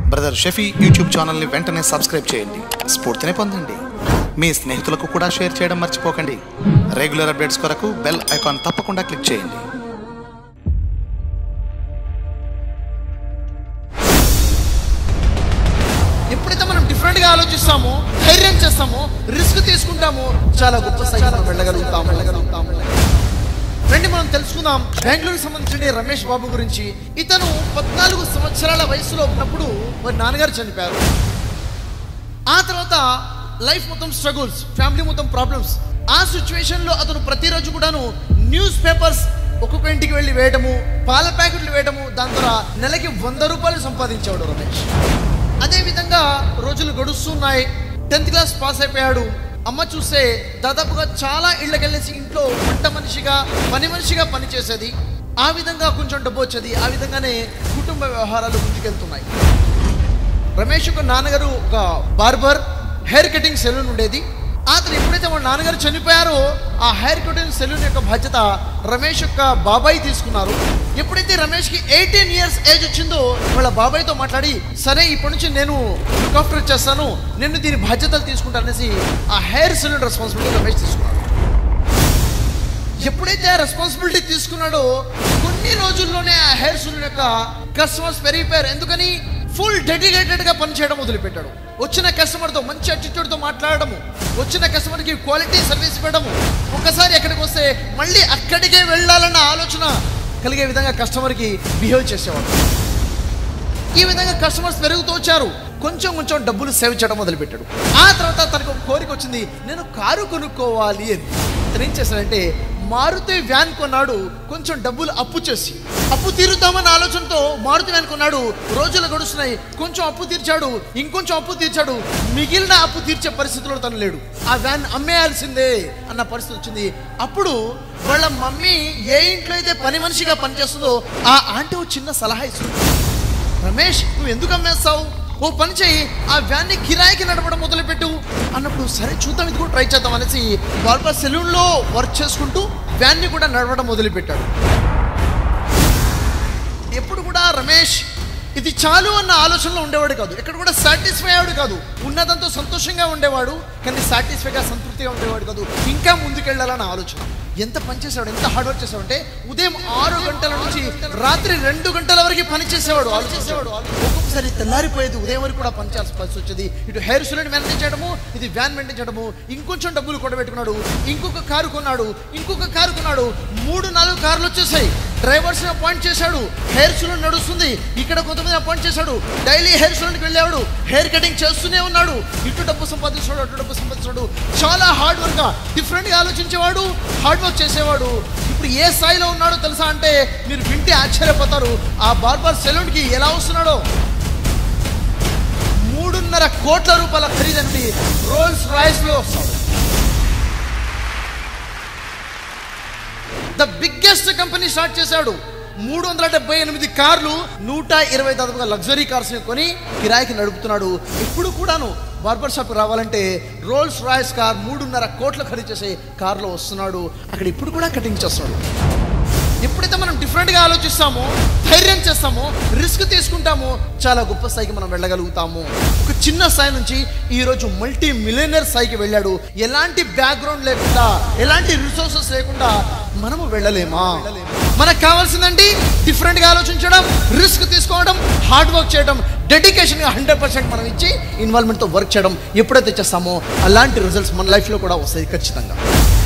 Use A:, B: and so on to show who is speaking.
A: brother Shafi YouTube ఛానల్ని వెంటనే subscribe చేయండి స్ఫూర్తిని పొందండి మీ స్నేహితులకు కూడా షేర్ చేయడం మర్చిపోకండి రెగ్యులర్ అప్డేట్స్ కొరకు బెల్ ఐకాన్ తప్పకుండా క్లిక్ చేయండి
B: ఎప్పుడైతే మనం డిఫరెంట్ గా ఆలోచిస్తామో ధైర్యం చేస్తామో రిస్క్ తీసుకుంటామో చాలా గొప్ప స్థాయికి మనం వెళ్ళగలుగుతాము వెళ్ళగలుగుతాము రండి మనం తెలుసుకుందాం బెంగళూరుకి సంబంధించిన రమేష్ బాబు గురించి ఇతను పద్నాలుగు సంవత్సరాల వయసులో ఉన్నప్పుడు వారి నాన్నగారు చనిపోయారు ఆ తర్వాత లైఫ్ మొత్తం స్ట్రగుల్స్ ఫ్యామిలీ మొత్తం ప్రాబ్లమ్స్ ఆ సిచ్యువేషన్ లో అతను ప్రతిరోజు కూడాను న్యూస్ పేపర్స్ ఒక్కొక్క ఇంటికి వెళ్ళి వేయడము పాల ప్యాకెట్లు వేయడము దాని ద్వారా నెలకి వంద రూపాయలు సంపాదించేవాడు రమేష్ అదే విధంగా రోజులు గడుస్తున్నాయి టెన్త్ క్లాస్ పాస్ అయిపోయాడు అమ్మ చూస్తే దాదాపుగా చాలా ఇళ్ళకెళ్ళేసి ఇంట్లో వంట మనిషిగా పని మనిషిగా పనిచేసేది ఆ విధంగా కొంచెం డబ్బు వచ్చేది ఆ విధంగానే కుటుంబ వ్యవహారాలు ముందుకెళ్తున్నాయి రమేష్ యొక్క నాన్నగారు ఒక బార్బర్ హెయిర్ కటింగ్ సెలూన్ ఉండేది అతను ఎప్పుడైతే వాళ్ళ నాన్నగారు చనిపోయారో ఆ హెయిర్ కటింగ్ సెలూన్ యొక్క బాధ్యత రమేష్ యొక్క బాబాయ్ తీసుకున్నారు ఎప్పుడైతే రమేష్కి ఎయిటీన్ ఇయర్స్ ఏజ్ వచ్చిందో వాళ్ళ బాబాయ్తో మాట్లాడి సరే ఇప్పటి నుంచి నేను లుక్ ఆఫ్టర్ చేస్తాను నేను దీని బాధ్యతలు తీసుకుంటాననేసి ఆ హెయిర్ సెలూన్ రెస్పాన్సిబిలిటీ రమేష్ తీసుకున్నాడు ఎప్పుడైతే ఆ రెస్పాన్సిబిలిటీ తీసుకున్నాడో కొన్ని రోజుల్లోనే ఆ హెయిర్ సలూన్ యొక్క కస్టమర్స్ పెరిగిపోయారు ఎందుకని ఫుల్ డెడికేటెడ్ గా పనిచేయడం మొదలుపెట్టాడు వచ్చిన కస్టమర్తో మంచి attitude తో మాట్లాడడము వచ్చిన కస్టమర్కి క్వాలిటీ సర్వీస్ ఇవ్వడము ఒకసారి ఎక్కడికి వస్తే మళ్ళీ అక్కడికే వెళ్ళాలన్న ఆలోచన కలిగే విధంగా కస్టమర్కి బిహేవ్ చేసేవాడు ఈ విధంగా కస్టమర్స్ పెరుగుతూ వచ్చారు కొంచెం కొంచెం డబ్బులు సేవ్ చేయడం మొదలుపెట్టాడు ఆ తర్వాత తనకు ఒక కోరిక వచ్చింది నేను కారు కొనుక్కోవాలి అని అతను ఏం చేశాడంటే మారుతి వ్యాన్ కొన్నాడు కొంచెం డబ్బులు అప్పు చేసి అప్పు తీరుద్దామన్న ఆలోచనతో మారుతి వ్యాన్ కొన్నాడు రోజులు గడుస్తున్నాయి కొంచెం అప్పు తీర్చాడు ఇంకొంచెం అప్పు తీర్చాడు మిగిలిన అప్పు తీర్చే పరిస్థితిలో తను లేడు ఆ వ్యాన్ అమ్మేయాల్సిందే అన్న పరిస్థితి వచ్చింది అప్పుడు వాళ్ళ మమ్మీ ఏ ఇంట్లో అయితే పని మనిషిగా పనిచేస్తుందో ఆ ఆంటీ ఓ చిన్న సలహా ఇస్తుంది రమేష్ నువ్వు ఎందుకు అమ్మేస్తావు ఓ పని చెయ్యి ఆ వ్యాన్ని కిరాయికి నడపడం మొదలుపెట్టు అన్నప్పుడు సరే చూద్దాం ఇది కూడా ట్రై చేద్దాం అనేసి బార్బర్ సెలూన్లో వర్క్ చేసుకుంటూ వ్యాన్ని కూడా నడవడం మొదలుపెట్టాడు ఎప్పుడు కూడా రమేష్ ఇది చాలు అన్న ఆలోచనలో ఉండేవాడు కాదు ఎక్కడ కూడా సాటిస్ఫై అయ్యాడు కాదు ఉన్నదంతో సంతోషంగా ఉండేవాడు కానీ సాటిస్ఫైగా సంతృప్తిగా ఉండేవాడు కాదు ఇంకా ముందుకెళ్ళాలన్న ఆలోచన ఎంత పని చేసేవాడు ఎంత హార్డ్ వర్క్ చేసేవాడు అంటే ఉదయం ఆరు గంటల నుంచి రాత్రి రెండు గంటల వరకు పని చేసేవాడు ఆలోచించేవాడు ఒక్కొక్కసారి తెల్లారిపోయేది ఉదయం వరకు కూడా పని చేయాల్సి పరిస్థితి వచ్చేది ఇటు హెయిర్ సలూన్ మెయింటైన్ చేయడము ఇది వ్యాన్ మెయింటైన్ చేయడము ఇంకొంచెం డబ్బులు కూడబెట్టుకున్నాడు ఇంకొక కారు కొన్నాడు ఇంకొక కారు కొన్నాడు మూడు నాలుగు కార్లు వచ్చేసాయి డ్రైవర్స్ అపాయింట్ చేశాడు హెయిర్ సలూన్ నడుస్తుంది ఇక్కడ కొంతమంది అపాయింట్ చేశాడు డైలీ హెయిర్ సలూన్కి వెళ్ళాడు హెయిర్ కటింగ్ చేస్తూనే ఉన్నాడు ఇటు డబ్బు సంపాదించాడు అటు డబ్బు సంపాదించాడు చాలా హార్డ్ వర్క్ డిఫరెంట్గా ఆలోచించేవాడు హార్డ్ వర్క్ చేసేవాడు ఇప్పుడు ఏ స్థాయిలో ఉన్నాడో తెలుసా అంటే మీరు వింటే ఆశ్చర్యపోతారు ఆ బార్బర్ సెలూన్కి ఎలా వస్తున్నాడో మూడున్నర కోట్ల రూపాయల ఖరీదండి రోల్స్ రాయిస్ లో వస్తాడు ద బిగ్గెస్ట్ కంపెనీ స్టార్ట్ చేశాడు మూడు వందల డెబ్బై ఎనిమిది కార్లు నూట ఇరవై దాదాపుగా లగ్జరీ కార్స్ కొని కిరాయికి నడుపుతున్నాడు ఇప్పుడు కూడాను బార్బర్ షాప్ రావాలంటే రోల్స్ రాయస్ కార్ మూడున్నర కోట్ల ఖరీదు చేసే కార్లో వస్తున్నాడు అక్కడ ఇప్పుడు కూడా కటింగ్ చేస్తున్నాడు ఎప్పుడైతే మనం డిఫరెంట్గా ఆలోచిస్తామో ధైర్యం చేస్తామో రిస్క్ తీసుకుంటామో చాలా గొప్ప స్థాయికి మనం వెళ్ళగలుగుతాము ఒక చిన్న స్థాయి నుంచి ఈరోజు మల్టీ మిలియనర్ స్థాయికి వెళ్ళాడు ఎలాంటి బ్యాక్గ్రౌండ్ లేకుండా ఎలాంటి రిసోర్సెస్ లేకుండా మనము వెళ్ళలేమా మనకు కావాల్సిందండి డిఫరెంట్గా ఆలోచించడం రిస్క్ తీసుకోవడం హార్డ్ వర్క్ చేయడం డెడికేషన్గా హండ్రెడ్ పర్సెంట్ మనం ఇచ్చి ఇన్వాల్వ్మెంట్తో వర్క్ చేయడం ఎప్పుడైతే చేస్తామో అలాంటి రిజల్ట్స్ మన లైఫ్లో కూడా వస్తాయి ఖచ్చితంగా